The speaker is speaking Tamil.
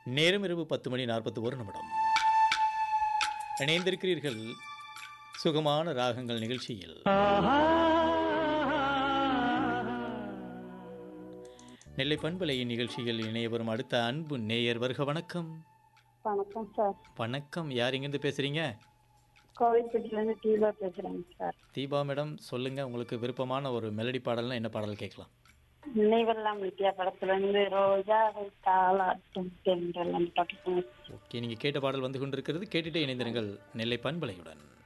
நேரம் இரவு பத்து மணி நாற்பத்தி ஒரு நிமிடம் இணைந்திருக்கிறீர்கள் சுகமான ராகங்கள் நிகழ்ச்சியில் நெல்லை பண்பலையின் நிகழ்ச்சியில் இணைய வரும் அடுத்த அன்பு நேயர் வருக வணக்கம் வணக்கம் சார் வணக்கம் யார் இங்கேருந்து பேசுறீங்க கோவில்பட்டிலேருந்து தீபா பேசுகிறேங்க சார் தீபா மேடம் சொல்லுங்க உங்களுக்கு விருப்பமான ஒரு மெலடி பாடல்னா என்ன பாடல் கேட்கலாம் நினைவெல்லாம் வித்யா படத்துலேருந்து ரோஜாவை தாளாட்டும் தென்றல் அந்த பாட்டு ஓகே நீங்கள் கேட்ட பாடல் வந்து கொண்டிருக்கிறது கேட்டுட்டே இணைந்திருங்கள் நெல்லை பண்பலையுடன்